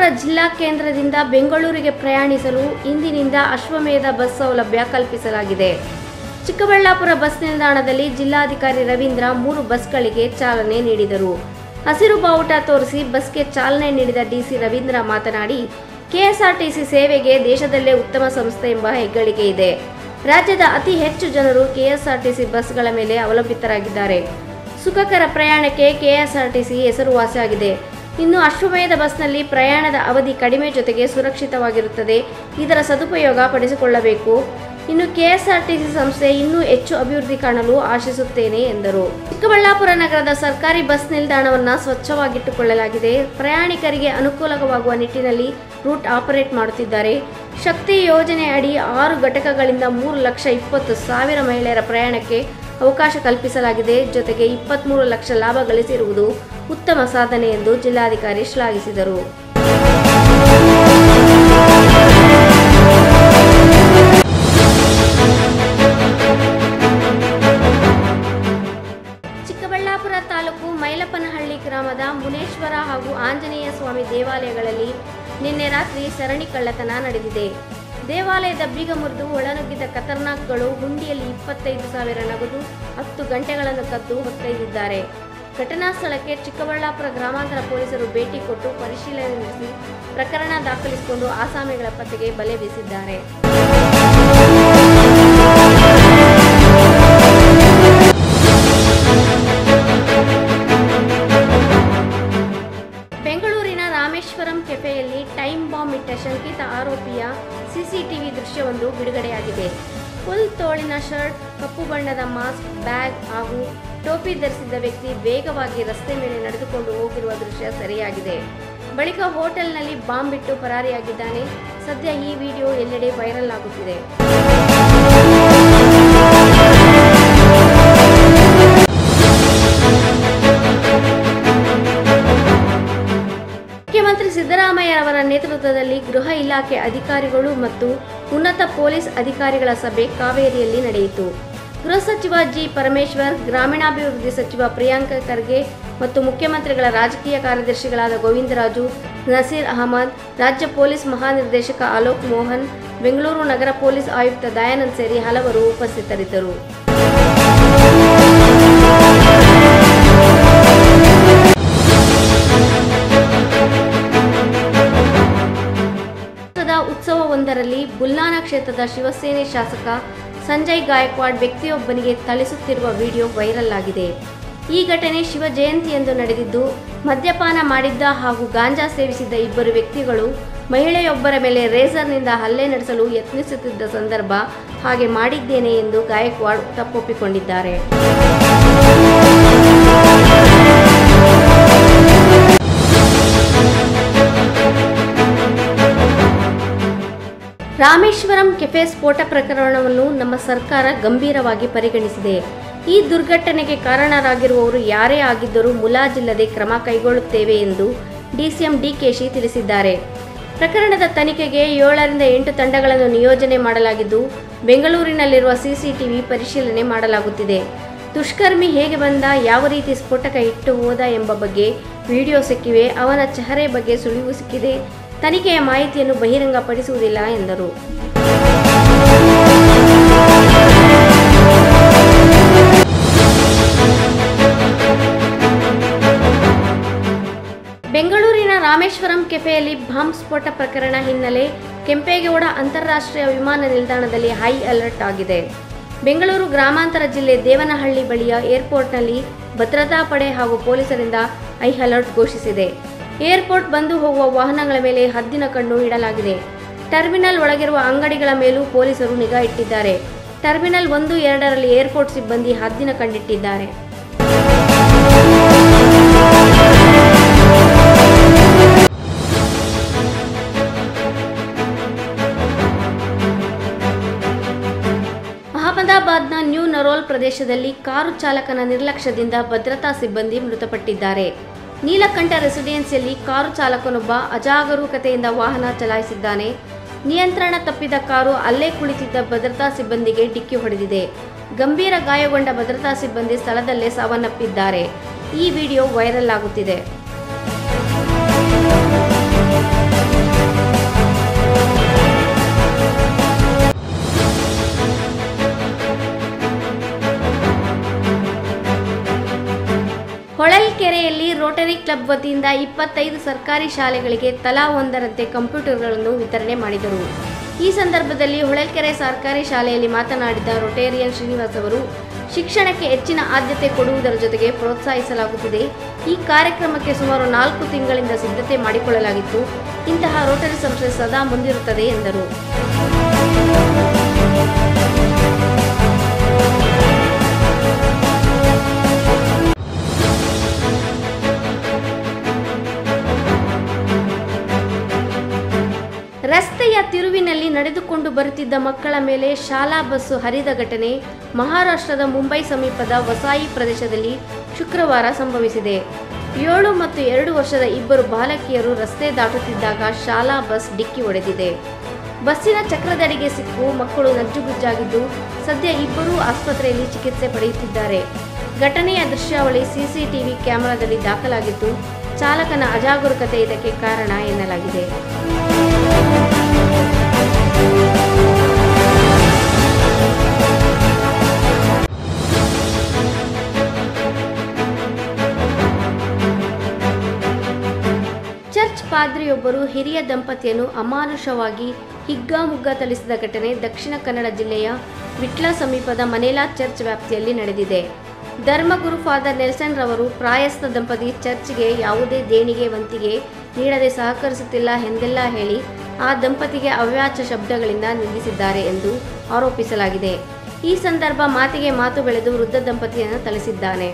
ಜಿಲ್ಲಾ ಕೇಂದ್ರದಿಂದ ಬೆಂಗಳೂರಿಗೆ ಪ್ರಯಾಣಿಸಲು ಇಂದಿನಿಂದ ಅಶ್ವಮೇಧ ಬಸ್ ಸೌಲಭ್ಯ ಕಲ್ಪಿಸಲಾಗಿದೆ ಚಿಕ್ಕಬಳ್ಳಾಪುರ ಬಸ್ ನಿಲ್ದಾಣದಲ್ಲಿ ಜಿಲ್ಲಾಧಿಕಾರಿ ರವೀಂದ್ರ ಮೂರು ಬಸ್ಗಳಿಗೆ ಚಾಲನೆ ನೀಡಿದರು ಹಸಿರು ಬಾವುಟ ತೋರಿಸಿ ಬಸ್ಗೆ ಚಾಲನೆ ನೀಡಿದ ಡಿಸಿ ರವೀಂದ್ರ ಮಾತನಾಡಿ ಕೆಎಸ್ಆರ್ಟಿಸಿ ಸೇವೆಗೆ ದೇಶದಲ್ಲೇ ಉತ್ತಮ ಸಂಸ್ಥೆ ಎಂಬ ಹೆಗ್ಗಳಿಕೆ ಇದೆ ರಾಜ್ಯದ ಅತಿ ಹೆಚ್ಚು ಜನರು ಕೆಎಸ್ಆರ್ಟಿಸಿ ಬಸ್ಗಳ ಮೇಲೆ ಅವಲಂಬಿತರಾಗಿದ್ದಾರೆ ಸುಖಕರ ಪ್ರಯಾಣಕ್ಕೆ ಕೆಎಸ್ಆರ್ಟಿಸಿ ಹೆಸರುವಾಸಿಯಾಗಿದೆ ಇನ್ನು ಅಶ್ವಮೇಧ ಬಸ್ನಲ್ಲಿ ಪ್ರಯಾಣದ ಅವಧಿ ಕಡಿಮೆ ಜೊತೆಗೆ ಸುರಕ್ಷಿತವಾಗಿರುತ್ತದೆ ಇದರ ಸದುಪಯೋಗ ಪಡಿಸಿಕೊಳ್ಳಬೇಕು ಇನ್ನು ಕೆಎಸ್ಆರ್ಟಿಸಿ ಸಂಸ್ಥೆ ಇನ್ನೂ ಹೆಚ್ಚು ಅಭಿವೃದ್ಧಿ ಕಾಣಲು ಆಶಿಸುತ್ತೇನೆ ಎಂದರು ಚಿಕ್ಕಬಳ್ಳಾಪುರ ನಗರದ ಸರ್ಕಾರಿ ಬಸ್ ನಿಲ್ದಾಣವನ್ನು ಸ್ವಚ್ಛವಾಗಿಟ್ಟುಕೊಳ್ಳಲಾಗಿದೆ ಪ್ರಯಾಣಿಕರಿಗೆ ಅನುಕೂಲವಾಗುವ ನಿಟ್ಟಿನಲ್ಲಿ ರೂಟ್ ಆಪರೇಟ್ ಮಾಡುತ್ತಿದ್ದಾರೆ ಶಕ್ತಿ ಯೋಜನೆ ಅಡಿ ಆರು ಘಟಕಗಳಿಂದ ಮೂರು ಲಕ್ಷ ಇಪ್ಪತ್ತು ಸಾವಿರ ಮಹಿಳೆಯರ ಪ್ರಯಾಣಕ್ಕೆ ಅವಕಾಶ ಕಲ್ಪಿಸಲಾಗಿದೆ ಜೊತೆಗೆ ಇಪ್ಪತ್ತ್ಮೂರು ಲಕ್ಷ ಲಾಭ ಗಳಿಸಿರುವುದು ಉತ್ತಮ ಸಾಧನೆ ಎಂದು ಜಿಲ್ಲಾಧಿಕಾರಿ ಶ್ಲಾಘಿಸಿದರು ಚಿಕ್ಕಬಳ್ಳಾಪುರ ತಾಲೂಕು ಮೈಲಪ್ಪನಹಳ್ಳಿ ಗ್ರಾಮದ ಮುನೇಶ್ವರ ಹಾಗೂ ಆಂಜನೇಯ ಸ್ವಾಮಿ ದೇವಾಲಯಗಳಲ್ಲಿ ನಿನ್ನೆ ರಾತ್ರಿ ಸರಣಿ ಕಳ್ಳತನ ನಡೆದಿದೆ ದೇವಾಲಯದ ಬೀಗ ಮುರಿದು ಒಳನುಗ್ಗಿದ ಖತರ್ನಾಕ್ಗಳು ಹುಂಡಿಯಲ್ಲಿ ಇಪ್ಪತ್ತೈದು ಸಾವಿರ ನಗದು ಹತ್ತು ಗಂಟೆಗಳನ್ನು ಕದ್ದು ಹೊತ್ತೊಯ್ದಿದ್ದಾರೆ ಘಟನಾ ಸ್ಥಳಕ್ಕೆ ಚಿಕ್ಕಬಳ್ಳಾಪುರ ಗ್ರಾಮಾಂತರ ಪೊಲೀಸರು ಭೇಟಿ ಕೊಟ್ಟು ಪರಿಶೀಲನೆ ನಡೆಸಿ ಪ್ರಕರಣ ದಾಖಲಿಸಿಕೊಂಡು ಆಸಾಮಿಗಳ ಪತ್ತೆಗೆ ಬಲೆ ಬೀಸಿದ್ದಾರೆ ಬೆಂಗಳೂರಿನ ರಾಮೇಶ್ವರಂ ಕೆಫೆಯಲ್ಲಿ ಟೈಮ್ ಬಾಂಬ್ ಇಟ್ಟ ಶಂಕಿತ ಆರೋಪಿಯ ಸಿಸಿಟಿವಿ ದೃಶ್ಯವೊಂದು ಬಿಡುಗಡೆಯಾಗಿದೆ ಫುಲ್ ತೋಳಿನ ಶರ್ಟ್ ಕಪ್ಪು ಬಣ್ಣದ ಮಾಸ್ಕ್ ಬ್ಯಾಗ್ ಹಾಗೂ ಟೋಪಿ ಧರಿಸಿದ್ದ ವ್ಯಕ್ತಿ ವೇಗವಾಗಿ ರಸ್ತೆ ಮೇಲೆ ನಡೆದುಕೊಂಡು ಹೋಗಿರುವ ದೃಶ್ಯ ಸರಿಯಾಗಿದೆ ಬಳಿಕ ಹೋಟೆಲ್ನಲ್ಲಿ ಬಾಂಬ್ ಇಟ್ಟು ಪರಾರಿಯಾಗಿದ್ದಾನೆ ಸದ್ಯ ಈ ವಿಡಿಯೋ ಎಲ್ಲೆಡೆ ವೈರಲ್ ಆಗುತ್ತಿದೆ ಮುಖ್ಯಮಂತ್ರಿ ಸಿದ್ದರಾಮಯ್ಯ ಅವರ ನೇತೃತ್ವದಲ್ಲಿ ಗೃಹ ಇಲಾಖೆ ಅಧಿಕಾರಿಗಳು ಮತ್ತು ಉನ್ನತ ಪೊಲೀಸ್ ಅಧಿಕಾರಿಗಳ ಸಭೆ ಕಾವೇರಿಯಲ್ಲಿ ನಡೆಯಿತು ಗೃಹ ಸಚಿವ ಜಿ ಪರಮೇಶ್ವರ್ ಗ್ರಾಮೀಣಾಭಿವೃದ್ಧಿ ಸಚಿವ ಪ್ರಿಯಾಂಕ ಖರ್ಗೆ ಮತ್ತು ಮುಖ್ಯಮಂತ್ರಿಗಳ ರಾಜಕೀಯ ಕಾರ್ಯದರ್ಶಿಗಳಾದ ಗೋವಿಂದರಾಜು ನಸೀರ್ ಅಹಮದ್ ರಾಜ್ಯ ಪೊಲೀಸ್ ಮಹಾನಿರ್ದೇಶಕ ಅಲೋಕ್ ಮೋಹನ್ ಬೆಂಗಳೂರು ನಗರ ಪೊಲೀಸ್ ಆಯುಕ್ತ ದಯಾನಂದ್ ಸೇರಿ ಹಲವರು ಉಪಸ್ಥಿತರಿದ್ದರು ಕ್ಷೇತ್ರದ ಉತ್ಸವವೊಂದರಲ್ಲಿ ಬುಲ್ಲಾನ ಕ್ಷೇತ್ರದ ಶಿವಸೇನೆ ಶಾಸಕ ಸಂಜಯ್ ಗಾಯಕ್ವಾಡ್ ವ್ಯಕ್ತಿಯೊಬ್ಬನಿಗೆ ಥಳಿಸುತ್ತಿರುವ ವಿಡಿಯೋ ವೈರಲ್ ಆಗಿದೆ ಈ ಘಟನೆ ಶಿವ ಜಯಂತಿಯಂದು ನಡೆದಿದ್ದು ಮದ್ಯಪಾನ ಮಾಡಿದ್ದ ಹಾಗೂ ಗಾಂಜಾ ಸೇವಿಸಿದ್ದ ಇಬ್ಬರು ವ್ಯಕ್ತಿಗಳು ಮಹಿಳೆಯೊಬ್ಬರ ಮೇಲೆ ರೇಸರ್ನಿಂದ ಹಲ್ಲೆ ನಡೆಸಲು ಯತ್ನಿಸುತ್ತಿದ್ದ ಸಂದರ್ಭ ಹಾಗೆ ಮಾಡಿದ್ದೇನೆ ಎಂದು ಗಾಯಕ್ವಾಡ್ ತಪ್ಪೊಪ್ಪಿಕೊಂಡಿದ್ದಾರೆ ರಾಮೇಶ್ವರಂ ಕೆಫೆ ಸ್ಫೋಟ ಪ್ರಕರಣವನ್ನು ನಮ್ಮ ಸರ್ಕಾರ ಗಂಭೀರವಾಗಿ ಪರಿಗಣಿಸಿದೆ ಈ ದುರ್ಘಟನೆಗೆ ಕಾರಣರಾಗಿರುವವರು ಯಾರೇ ಆಗಿದ್ದರೂ ಮುಲಾಜಿಲ್ಲದೆ ಕ್ರಮ ಕೈಗೊಳ್ಳುತ್ತೇವೆ ಎಂದು ಡಿಸಿಎಂ ಡಿಕೆಶಿ ತಿಳಿಸಿದ್ದಾರೆ ಪ್ರಕರಣದ ತನಿಖೆಗೆ ಏಳರಿಂದ ಎಂಟು ತಂಡಗಳನ್ನು ನಿಯೋಜನೆ ಮಾಡಲಾಗಿದ್ದು ಬೆಂಗಳೂರಿನಲ್ಲಿರುವ ಸಿಸಿಟಿವಿ ಪರಿಶೀಲನೆ ಮಾಡಲಾಗುತ್ತಿದೆ ದುಷ್ಕರ್ಮಿ ಹೇಗೆ ಬಂದ ಯಾವ ರೀತಿ ಸ್ಫೋಟಕ ಇಟ್ಟು ಹೋದ ಎಂಬ ಬಗ್ಗೆ ವಿಡಿಯೋ ಸಿಕ್ಕಿವೆ ಅವನ ಚೆಹರೆ ಬಗ್ಗೆ ಸುಳಿವು ಸಿಕ್ಕಿದೆ ತನಿಖೆಯ ಮಾಹಿತಿಯನ್ನು ಬಹಿರಂಗಪಡಿಸುವುದಿಲ್ಲ ಎಂದರು ಬೆಂಗಳೂರಿನ ರಾಮೇಶ್ವರಂ ಕೆಫೆಯಲ್ಲಿ ಬಾಂಬ್ ಸ್ಫೋಟ ಪ್ರಕರಣ ಹಿನ್ನೆಲೆ ಕೆಂಪೇಗೌಡ ಅಂತಾರಾಷ್ಟ್ರೀಯ ವಿಮಾನ ನಿಲ್ದಾಣದಲ್ಲಿ ಹೈ ಅಲರ್ಟ್ ಆಗಿದೆ ಬೆಂಗಳೂರು ಗ್ರಾಮಾಂತರ ಜಿಲ್ಲೆ ದೇವನಹಳ್ಳಿ ಬಳಿಯ ಏರ್ಪೋರ್ಟ್ನಲ್ಲಿ ಭದ್ರತಾ ಪಡೆ ಹಾಗೂ ಪೊಲೀಸರಿಂದ ಹೈ ಅಲರ್ಟ್ ಘೋಷಿಸಿದೆ ಏರ್ಪೋರ್ಟ್ ಬಂದು ಹೋಗುವ ವಾಹನಗಳ ಮೇಲೆ ಹದ್ದಿನ ಕಣ್ಣು ಇಡಲಾಗಿದೆ ಟರ್ಮಿನಲ್ ಒಳಗಿರುವ ಅಂಗಡಿಗಳ ಮೇಲೂ ಪೊಲೀಸರು ನಿಗಾ ಇಟ್ಟಿದ್ದಾರೆ ಟರ್ಮಿನಲ್ ಒಂದು ಎರಡರಲ್ಲಿ ಏರ್ಪೋರ್ಟ್ ಸಿಬ್ಬಂದಿ ಹದ್ದಿನ ಕಂಡಿಟ್ಟಿದ್ದಾರೆ ಅಹಮದಾಬಾದ್ನ ನ್ಯೂ ನರೋಲ್ ಪ್ರದೇಶದಲ್ಲಿ ಕಾರು ಚಾಲಕನ ನಿರ್ಲಕ್ಷ್ಯದಿಂದ ಭದ್ರತಾ ಸಿಬ್ಬಂದಿ ಮೃತಪಟ್ಟಿದ್ದಾರೆ ನೀಲಕಂಠ ರೆಸಿಡೆನ್ಸಿಯಲ್ಲಿ ಕಾರು ಚಾಲಕನೊಬ್ಬ ಅಜಾಗರೂಕತೆಯಿಂದ ವಾಹನ ಚಲಾಯಿಸಿದ್ದಾನೆ ನಿಯಂತ್ರಣ ತಪ್ಪಿದ ಕಾರು ಅಲ್ಲೇ ಕುಳಿತಿದ್ದ ಭದ್ರತಾ ಸಿಬ್ಬಂದಿಗೆ ಡಿಕ್ಕಿ ಹೊಡೆದಿದೆ ಗಂಭೀರ ಗಾಯಗೊಂಡ ಭದ್ರತಾ ಸಿಬ್ಬಂದಿ ಸ್ಥಳದಲ್ಲೇ ಸಾವನ್ನಪ್ಪಿದ್ದಾರೆ ಈ ವಿಡಿಯೋ ವೈರಲ್ ಆಗುತ್ತಿದೆ ಹೊಳಲ್ಕೆರೆಯಲ್ಲಿ ರೋಟರಿ ಕ್ಲಬ್ ವತಿಯಿಂದ ಇಪ್ಪತ್ತೈದು ಸರ್ಕಾರಿ ಶಾಲೆಗಳಿಗೆ ತಲಾ ಒಂದರಂತೆ ಕಂಪ್ಯೂಟರ್ಗಳನ್ನು ವಿತರಣೆ ಮಾಡಿದರು ಈ ಸಂದರ್ಭದಲ್ಲಿ ಹೊಳಲ್ಕೆರೆ ಸರ್ಕಾರಿ ಶಾಲೆಯಲ್ಲಿ ಮಾತನಾಡಿದ ರೊಟೇರಿಯನ್ ಶ್ರೀನಿವಾಸ್ ಅವರು ಶಿಕ್ಷಣಕ್ಕೆ ಹೆಚ್ಚಿನ ಆದ್ಯತೆ ಕೊಡುವುದರ ಜೊತೆಗೆ ಪ್ರೋತ್ಸಾಹಿಸಲಾಗುತ್ತಿದೆ ಈ ಕಾರ್ಯಕ್ರಮಕ್ಕೆ ಸುಮಾರು ನಾಲ್ಕು ತಿಂಗಳಿಂದ ಸಿದ್ಧತೆ ಮಾಡಿಕೊಳ್ಳಲಾಗಿತ್ತು ಇಂತಹ ರೋಟರಿ ಸಂಸ್ಥೆ ಸದಾ ಮುಂದಿರುತ್ತದೆ ಎಂದರು ರಸ್ತೆಯ ತಿರುವಿನಲ್ಲಿ ನಡೆದುಕೊಂಡು ಬರುತ್ತಿದ್ದ ಮಕ್ಕಳ ಮೇಲೆ ಶಾಲಾ ಬಸ್ಸು ಹರಿದ ಘಟನೆ ಮಹಾರಾಷ್ಟ್ರದ ಮುಂಬೈ ಸಮೀಪದ ವಸಾಯಿ ಪ್ರದೇಶದಲ್ಲಿ ಶುಕ್ರವಾರ ಸಂಭವಿಸಿದೆ ಏಳು ಮತ್ತು ಎರಡು ವರ್ಷದ ಇಬ್ಬರು ಬಾಲಕಿಯರು ರಸ್ತೆ ದಾಟುತ್ತಿದ್ದಾಗ ಶಾಲಾ ಬಸ್ ಡಿಕ್ಕಿ ಹೊಡೆದಿದೆ ಬಸ್ಸಿನ ಚಕ್ರದಡಿಗೆ ಸಿಕ್ಕು ಮಕ್ಕಳು ನಜ್ಜುಗುಜ್ಜಾಗಿದ್ದು ಸದ್ಯ ಇಬ್ಬರೂ ಆಸ್ಪತ್ರೆಯಲ್ಲಿ ಚಿಕಿತ್ಸೆ ಪಡೆಯುತ್ತಿದ್ದಾರೆ ಘಟನೆಯ ದೃಶ್ಯಾವಳಿ ಸಿಸಿಟಿವಿ ಕ್ಯಾಮೆರಾದಲ್ಲಿ ದಾಖಲಾಗಿದ್ದು ಚಾಲಕನ ಅಜಾಗರೂಕತೆ ಇದಕ್ಕೆ ಕಾರಣ ಎನ್ನಲಾಗಿದೆ ಚರ್ಚ್ ಪಾದ್ರಿಯೊಬ್ಬರು ಹಿರಿಯ ದಂಪತಿಯನ್ನು ಅಮಾನುಷವಾಗಿ ಹಿಗ್ಗಾಮುಗ್ಗಾ ಥಳಿಸಿದ ಘಟನೆ ದಕ್ಷಿಣ ಕನ್ನಡ ಜಿಲ್ಲೆಯ ವಿಟ್ಲ ಸಮೀಪದ ಮನೇಲಾ ಚರ್ಚ್ ವ್ಯಾಪ್ತಿಯಲ್ಲಿ ನಡೆದಿದೆ ಧರ್ಮಗುರು ಫಾದರ್ ನೆಲ್ಸನ್ ರವರು ಪ್ರಾಯಸ್ಥ ದಂಪತಿ ಚರ್ಚ್ಗೆ ಯಾವುದೇ ದೇಣಿಗೆ ವಂತಿಗೆ ನೀಡದೆ ಸಹಕರಿಸುತ್ತಿಲ್ಲ ಎಂದೆಲ್ಲ ಹೇಳಿ ಆ ದಂಪತಿಗೆ ಅವ್ಯಾಚ ಶಬ್ದಗಳಿಂದ ನಿಂದಿಸಿದ್ದಾರೆ ಎಂದು ಆರೋಪಿಸಲಾಗಿದೆ ಈ ಸಂದರ್ಭ ಮಾತಿಗೆ ಮಾತು ಬೆಳೆದು ವೃದ್ಧ ದಂಪತಿಯನ್ನು ಥಳಿಸಿದ್ದಾನೆ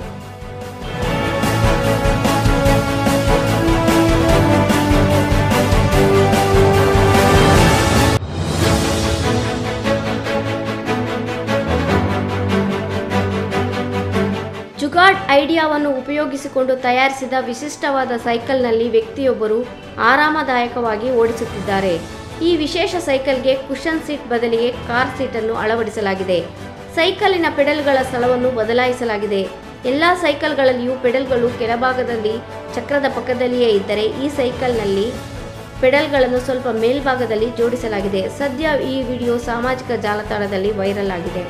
ಜುಗಾಡ್ ಐಡಿಯಾವನ್ನು ಉಪಯೋಗಿಸಿಕೊಂಡು ತಯಾರಿಸಿದ ವಿಶಿಷ್ಟವಾದ ಸೈಕಲ್ನಲ್ಲಿ ವ್ಯಕ್ತಿಯೊಬ್ಬರು ಆರಾಮದಾಯಕವಾಗಿ ಓಡಿಸುತ್ತಿದ್ದಾರೆ ಈ ವಿಶೇಷ ಸೈಕಲ್ಗೆ ಕುಷನ್ ಸೀಟ್ ಬದಲಿಗೆ ಕಾರ್ ಸೀಟನ್ನು ಅಳವಡಿಸಲಾಗಿದೆ ಸೈಕಲಿನ ಪೆಡಲ್ಗಳ ಸ್ಥಳವನ್ನು ಬದಲಾಯಿಸಲಾಗಿದೆ ಎಲ್ಲ ಸೈಕಲ್ಗಳಲ್ಲಿಯೂ ಪೆಡಲ್ಗಳು ಕೆಳಭಾಗದಲ್ಲಿ ಚಕ್ರದ ಪಕ್ಕದಲ್ಲಿಯೇ ಇದ್ದರೆ ಈ ಸೈಕಲ್ನಲ್ಲಿ ಪೆಡಲ್ಗಳನ್ನು ಸ್ವಲ್ಪ ಮೇಲ್ಭಾಗದಲ್ಲಿ ಜೋಡಿಸಲಾಗಿದೆ ಸದ್ಯ ಈ ವಿಡಿಯೋ ಸಾಮಾಜಿಕ ಜಾಲತಾಣದಲ್ಲಿ ವೈರಲ್ ಆಗಿದೆ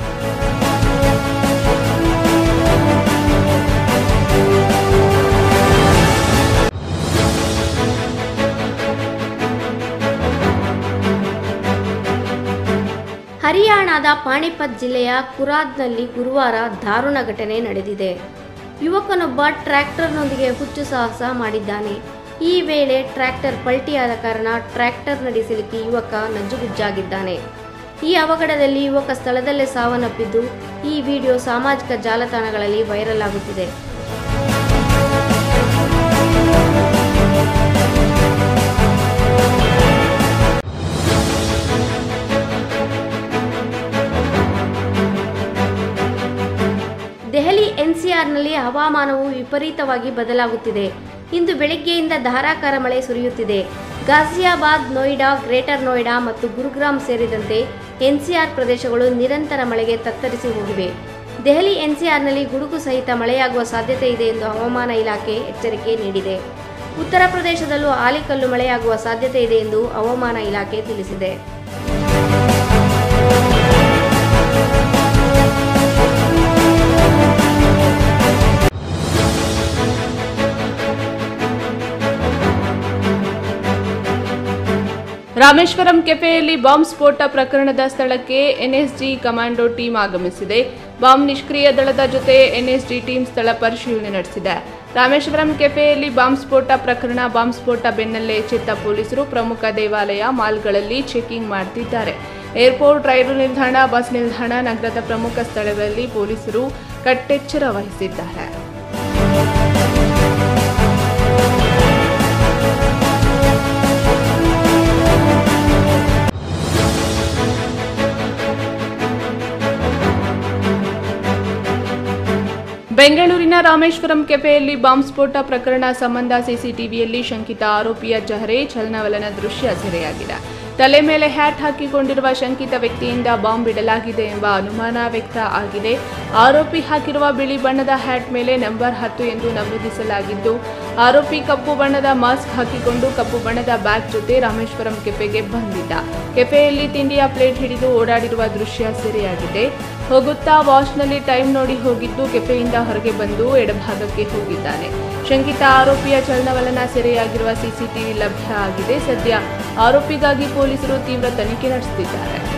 ಹರಿಯಾಣದ ಪಾಣಿಪತ್ ಜಿಲ್ಲೆಯ ಕುರಾದ್ನಲ್ಲಿ ಗುರುವಾರ ದಾರುಣ ಘಟನೆ ನಡೆದಿದೆ ಯುವಕನೊಬ್ಬ ಟ್ರ್ಯಾಕ್ಟರ್ನೊಂದಿಗೆ ಹುಚ್ಚು ಸಾಹಸ ಮಾಡಿದ್ದಾನೆ ಈ ವೇಳೆ ಟ್ರ್ಯಾಕ್ಟರ್ ಪಲ್ಟಿಯಾದ ಕಾರಣ ಟ್ರ್ಯಾಕ್ಟರ್ ನಡಿ ಸಿಲುಕಿ ಯುವಕ ನಜ್ಜುಗುಜ್ಜಾಗಿದ್ದಾನೆ ಈ ಅವಘಡದಲ್ಲಿ ಯುವಕ ಸ್ಥಳದಲ್ಲೇ ಸಾವನ್ನಪ್ಪಿದ್ದು ಈ ವಿಡಿಯೋ ಸಾಮಾಜಿಕ ಜಾಲತಾಣಗಳಲ್ಲಿ ವೈರಲ್ ಆಗುತ್ತಿದೆ ದೆಹಲಿ ಎನ್ಸಿಆರ್ನಲ್ಲಿ ಹವಾಮಾನವು ವಿಪರೀತವಾಗಿ ಬದಲಾಗುತ್ತಿದೆ ಇಂದು ಬೆಳಗ್ಗೆಯಿಂದ ಧಾರಾಕಾರ ಮಳೆ ಸುರಿಯುತ್ತಿದೆ ಗಾಜಿಯಾಬಾದ್ ನೋಯ್ಡಾ ಗ್ರೇಟರ್ ನೋಯ್ಡಾ ಮತ್ತು ಗುರುಗ್ರಾಮ್ ಸೇರಿದಂತೆ ಎನ್ಸಿಆರ್ ಪ್ರದೇಶಗಳು ನಿರಂತರ ಮಳೆಗೆ ತತ್ತರಿಸಿ ಹೋಗಿವೆ ದೆಹಲಿ ಎನ್ಸಿಆರ್ನಲ್ಲಿ ಗುಡುಗು ಸಹಿತ ಮಳೆಯಾಗುವ ಸಾಧ್ಯತೆ ಇದೆ ಎಂದು ಹವಾಮಾನ ಇಲಾಖೆ ಎಚ್ಚರಿಕೆ ನೀಡಿದೆ ಉತ್ತರ ಪ್ರದೇಶದಲ್ಲೂ ಆಲಿಕಲ್ಲು ಮಳೆಯಾಗುವ ಸಾಧ್ಯತೆ ಇದೆ ಎಂದು ಹವಾಮಾನ ಇಲಾಖೆ ತಿಳಿಸಿದೆ ರಾಮೇಶ್ವರಂ ಕೆಫೆಯಲ್ಲಿ ಬಾಂಬ್ ಸ್ಫೋಟ ಪ್ರಕರಣದ ಸ್ಥಳಕ್ಕೆ ಎನ್ಎಸ್ಜಿ ಕಮಾಂಡೋ ಟೀಮ್ ಆಗಮಿಸಿದೆ ಬಾಂಬ್ ನಿಷ್ಕ್ರಿಯ ದಳದ ಜೊತೆ ಎನ್ಎಸ್ಜಿ ಟೀಮ್ ಸ್ಥಳ ಪರಿಶೀಲನೆ ನಡೆಸಿದೆ ರಾಮೇಶ್ವರಂ ಕೆಫೆಯಲ್ಲಿ ಬಾಂಬ್ ಸ್ಫೋಟ ಪ್ರಕರಣ ಬಾಂಬ್ ಸ್ಫೋಟ ಬೆನ್ನಲ್ಲೇ ಎಚ್ಚೆತ್ತ ಪೊಲೀಸರು ಪ್ರಮುಖ ದೇವಾಲಯ ಮಾಲ್ಗಳಲ್ಲಿ ಚೆಕಿಂಗ್ ಮಾಡ್ತಿದ್ದಾರೆ ಏರ್ಪೋರ್ಟ್ ರೈಲು ನಿಲ್ದಾಣ ಬಸ್ ನಿಲ್ದಾಣ ನಗರದ ಪ್ರಮುಖ ಸ್ಥಳಗಳಲ್ಲಿ ಪೊಲೀಸರು ಕಟ್ಟೆಚ್ಚರ ವಹಿಸಿದ್ದಾರೆ ಬೆಂಗಳೂರಿನ ರಾಮೇಶ್ವರಂ ಕೆಫೆಯಲ್ಲಿ ಬಾಂಬ್ ಸ್ಫೋಟ ಪ್ರಕರಣ ಸಂಬಂಧ ಸಿಸಿಟಿವಿಯಲ್ಲಿ ಶಂಕಿತ ಆರೋಪಿಯ ಚಹರೆ ಚಲನವಲನ ದೃಶ್ಯ ಸೆರೆಯಾಗಿದೆ ತಲೆ ಮೇಲೆ ಹ್ಯಾಟ್ ಹಾಕಿಕೊಂಡಿರುವ ಶಂಕಿತ ವ್ಯಕ್ತಿಯಿಂದ ಬಾಂಬ್ ಇಡಲಾಗಿದೆ ಎಂಬ ಅನುಮಾನ ವ್ಯಕ್ತ ಆಗಿದೆ ಆರೋಪಿ ಹಾಕಿರುವ ಬಿಳಿ ಬಣ್ಣದ ಹ್ಯಾಟ್ ಮೇಲೆ ನಂಬರ್ ಹತ್ತು ಎಂದು ನಮೂದಿಸಲಾಗಿದ್ದು ಆರೋಪಿ ಕಪ್ಪು ಬಣ್ಣದ ಮಾಸ್ಕ್ ಹಾಕಿಕೊಂಡು ಕಪ್ಪು ಬಣ್ಣದ ಬ್ಯಾಗ್ ಜೊತೆ ರಾಮೇಶ್ವರಂ ಕೆಫೆಗೆ ಬಂದಿದ್ದ ಕೆಫೆಯಲ್ಲಿ ತಿಂಡಿಯ ಪ್ಲೇಟ್ ಹಿಡಿದು ಓಡಾಡಿರುವ ದೃಶ್ಯ ಸೆರೆಯಾಗಿದೆ ಹೋಗುತ್ತಾ ವಾಚ್ನಲ್ಲಿ ಟೈಮ್ ನೋಡಿ ಹೋಗಿದ್ದು ಕೆಫೆಯಿಂದ ಹೊರಗೆ ಬಂದು ಎಡಭಾಗಕ್ಕೆ ಹೋಗಿದ್ದಾನೆ ಶಂಕಿತ ಆರೋಪಿಯ ಚಲನವಲನ ಸೆರೆಯಾಗಿರುವ ಸಿಸಿಟಿವಿ ಲಭ್ಯ ಆಗಿದೆ ಸದ್ಯ ಆರೋಪಿಗಾಗಿ ಪೊಲೀಸರು ತೀವ್ರ ತನಿಖೆ ನಡೆಸುತ್ತಿದ್ದಾರೆ